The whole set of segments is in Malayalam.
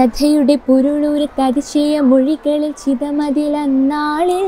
കഥയുടെ പുരുളൂരത്ത് അതിശയ മൊഴികളിൽ ചിതമതിലന്നാളിൽ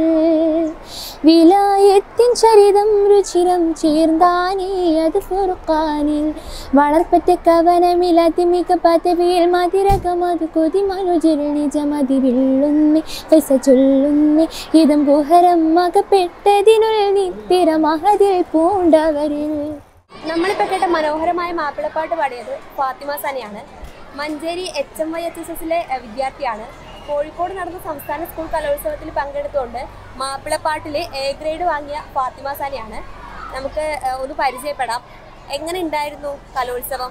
വിലായത്തിൻ ചരിതം രുചിരം ചേർന്നാനേ അത് ഫുർഖാനിൽ വളർപ്പറ്റ കവനമിൽ അതിമിക പദവിയിൽ മതിരകമത് കൊതി മനുജരിൽ നിജമതിരിള്ളുന്നേ പൈസ ചൊല്ലുന്നേ ഇതം കുഹരം മകപ്പെട്ടതിനുൾ നിത്തിര മഹതിൽ പൂണ്ടവരിൽ നമ്മളിപ്പോൾ കേട്ട മനോഹരമായ മാപ്പിളപ്പാട്ട് പാടിയത് ഫാത്തിമ സനയാണ് Manjeri H M Y H S എസിലെ വിദ്യാർത്ഥിയാണ് കോഴിക്കോട് നടന്ന സംസ്ഥാന സ്കൂൾ കലോത്സവത്തിൽ പങ്കെടുത്തുകൊണ്ട് മാപ്പിളപ്പാട്ടിൽ എ ഗ്രേഡ് വാങ്ങിയ ഫാത്തിമ സനയാണ് നമുക്ക് ഏഹ്, ഒന്ന് പരിചയപ്പെടാം എങ്ങനെ ഉണ്ടായിരുന്നു കലോത്സവം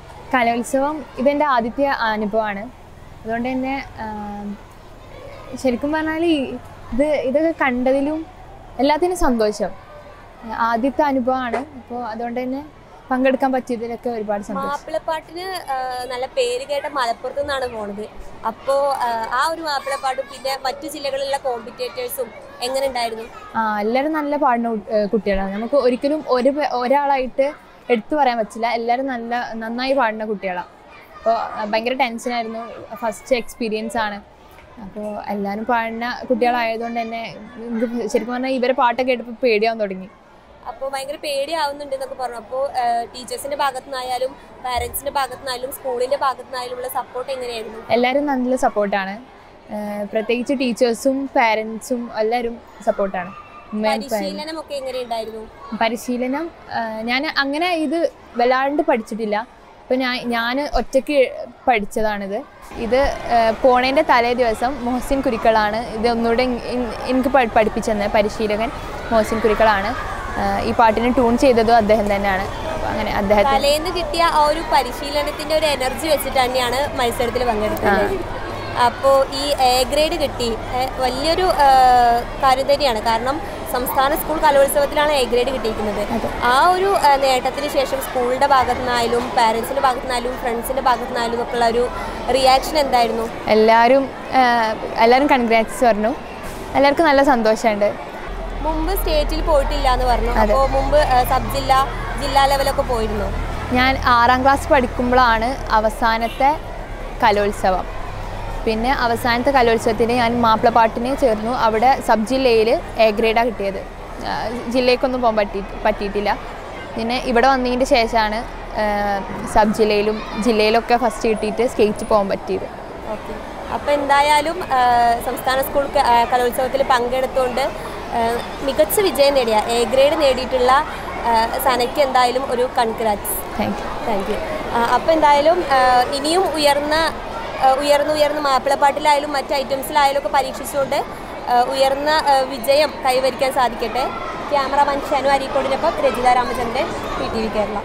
കലോത്സവം ഇതെൻ്റെ ആദ്യത്തെ അനുഭവമാണ് അതുകൊണ്ട് തന്നെ ആം, ശരിക്കും പറഞ്ഞാൽ ഇത് ഇതൊക്കെ കണ്ടതിലും എല്ലാത്തിനും സന്തോഷം ആദ്യത്തെ അനുഭവമാണ് അപ്പോൾ അതുകൊണ്ട് തന്നെ പങ്കെടുക്കാൻ പറ്റിയതിലൊക്കെ ഒരുപാട് സന്തോഷം മാപ്പിളപ്പാട്ടിന് ഏഹ്, നല്ല പേര് കേട്ട മലപ്പുറത്തു നിന്നാണ് പോണത് അപ്പോൾ ആ ഒരു മാപ്പിളപ്പാട്ടും പിന്നെ മറ്റു ജില്ലകളിലുള്ള കോമ്പറ്റേറ്റേഴ്സും എങ്ങനെ ഉണ്ടായിരുന്നു ആ എല്ലാവരും നല്ല പാടുന്ന കു- ഏഹ് കുട്ടികളാണ് നമുക്ക് ഒരിക്കലും ഒരു പേ- ഒരാളായിട്ട് എടുത്തു പറയാൻ പറ്റില്ല എല്ലാവരും നല്ല നന്നായി പാടുന്ന കുട്ടികളാണ് അപ്പോൾ ഭയങ്കര ടെൻഷനായിരുന്നു ഫസ്റ്റ് എക്സ്പീരിയൻസ് ആണ് അപ്പോൾ എല്ലാവരും പാടുന്ന കുട്ടികളായതുകൊണ്ട് തന്നെ എനിക്ക് ശരിക്കും പറഞ്ഞാൽ ഇവരെ പാട്ടൊക്കെ കേട്ടപ്പോൾ പേടിയാവാൻ തുടങ്ങി അപ്പോൾ ഭയങ്കര പേടിയാവുന്നുണ്ട് എന്നൊക്കെ പറഞ്ഞു അപ്പോൾ ടീച്ചേഴ്സിന്റെ ഭാഗത്തു നിന്നായാലും പാരന്റ്സിന്റെ ഭാഗത്തു നിന്നായാലും സ്കൂളിന്റെ ഭാഗത്തു നിന്നായാലും ഉള്ള സപ്പോർട്ട് എങ്ങനെയായിരുന്നു എല്ലാവരും നല്ല സപ്പോർട്ടാണ് പ്രത്യേകിച്ച് ടീച്ചേഴ്സും പാരൻസും എല്ലാവരും സപ്പോർട്ടാണ് പരിശീലനം ഒക്കെ എങ്ങനെയുണ്ടായിരുന്നു പരിശീലനം ഞാൻ അങ്ങനെ ഇത് വല്ലാണ്ട് പഠിച്ചിട്ടില്ല അപ്പോൾ ഞാൻ ഞാൻ ഒറ്റയ്ക്ക് പഠിച്ചതാണിത് ഇത് ആ, പോണേൻ്റെ തലേ ദിവസം മൊഹസിൻ കുരിക്കളാണ് ഇത് ഒന്നുകൂടെ ഇൻ- ഇൻ- എനിക്ക് പഠി- പഠിപ്പിച്ചു തന്നെ പരിശീലകൻ മൊഹസിൻ കുരിക്കളാണ് ആ, ഈ പാട്ടിന് ട്യൂൺ ചെയ്തതും അദ്ദേഹം തന്നെയാണ് അപ്പോൾ അങ്ങനെ അദ്ദേഹത്തിന് തലേന്ന് കിട്ടിയ ആ ഒരു പരിശീലനത്തിന്റെ ഒരു എനർജി വെച്ചിട്ട് തന്നെയാണ് മത്സരത്തിൽ പങ്കെടുത്തത് അപ്പോൾ ഈ എ ഗ്രേഡ് കിട്ടി ഏ, വലിയൊരു ആ, കാര്യം തന്നെയാണ് കാരണം സംസ്ഥാന സ്കൂൾ കലോത്സവത്തിലാണ് എ ഗ്രേഡ് കിട്ടിയിരിക്കുന്നത് ആ ഒരു ആ, നേട്ടത്തിന് ശേഷം സ്കൂളിന്റെ ഭാഗത്തു നിന്നായാലും പാരൻസിന്റെ ഭാഗത്തു നിന്നായാലും ഫ്രണ്ട്സിന്റെ ഭാഗത്തു നിന്നായാലും ഒക്കെ ഉള്ള ഒരു റിയാക്ഷൻ എന്തായിരുന്നു എല്ലാവരും ആ, എല്ലാവരും കൺഗ്രാറ്റ്സ് പറഞ്ഞു എല്ലാവർക്കും നല്ല സന്തോഷമുണ്ട് മുമ്പ് സ്റ്റേറ്റിൽ പോയിട്ടില്ല എന്ന് പറഞ്ഞു അപ്പോൾ മുമ്പ് ആ, സബ് ജില്ല ജില്ലാ ലെവലൊക്കെ പോയിരുന്നു ഞാൻ ആറാം ക്ലാസ് പഠിക്കുമ്പോഴാണ് അവസാനത്തെ കലോത്സവം പിന്നെ അവസാനത്തെ കലോത്സവത്തിന് ഞാൻ മാപ്പിളപ്പാട്ടിന് ചേർന്നു അവിടെ സബ് ജില്ലയിൽ എ ഗ്രേഡാണ് കിട്ടിയത് ആ, ജില്ലയ്ക്കൊന്നും പോകാൻ പറ്റി പറ്റിയിട്ടില്ല പിന്നെ ഇവിടെ വന്നതിൻ്റെ ശേഷമാണ് ആ, സബ് ജില്ലയിലും ജില്ലയിലൊക്കെ ഫസ്റ്റ് കിട്ടിയിട്ട് സ്റ്റേറ്റ് പോകാൻ പറ്റിയത് ഓക്കെ അപ്പോൾ എന്തായാലും ആ, സംസ്ഥാന സ്കൂൾ ക- ആ, കലോത്സവത്തിൽ പങ്കെടുത്തുകൊണ്ട് ആ, മികച്ച വിജയം നേടിയ എ ഗ്രേഡ് നേടിയിട്ടുള്ള ആ, സനയ്ക്ക് എന്തായാലും ഒരു congrats thank you thank you അപ്പോൾ എന്തായാലും ആ, ഇനിയും ഉയർന്ന ആ, ഉയർന്ന് ഉയർന്ന മാപ്പിളപ്പാട്ടിലായാലും മറ്റ് ഐറ്റംസിലായാലും ഒക്കെ പരീക്ഷിച്ചുകൊണ്ട് ആ, ഉയർന്ന ആ, വിജയം കൈവരിക്കാൻ സാധിക്കട്ടെ ക്യാമറമാൻ ഷനു അരീക്കോടിനൊപ്പം Rajitha Ramachandran P T V Kerala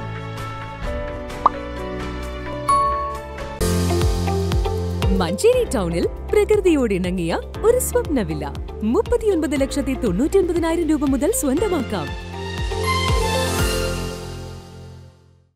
Manjeri ടൗണിൽ പ്രകൃതിയോട് ഇണങ്ങിയ ഒരു സ്വപ്ന വില്ല മുപ്പത്തിയൊൻപത് ലക്ഷത്തി തൊണ്ണൂറ്റി ഒൻപതിനായിരം രൂപ മുതൽ സ്വന്തമാക്കാം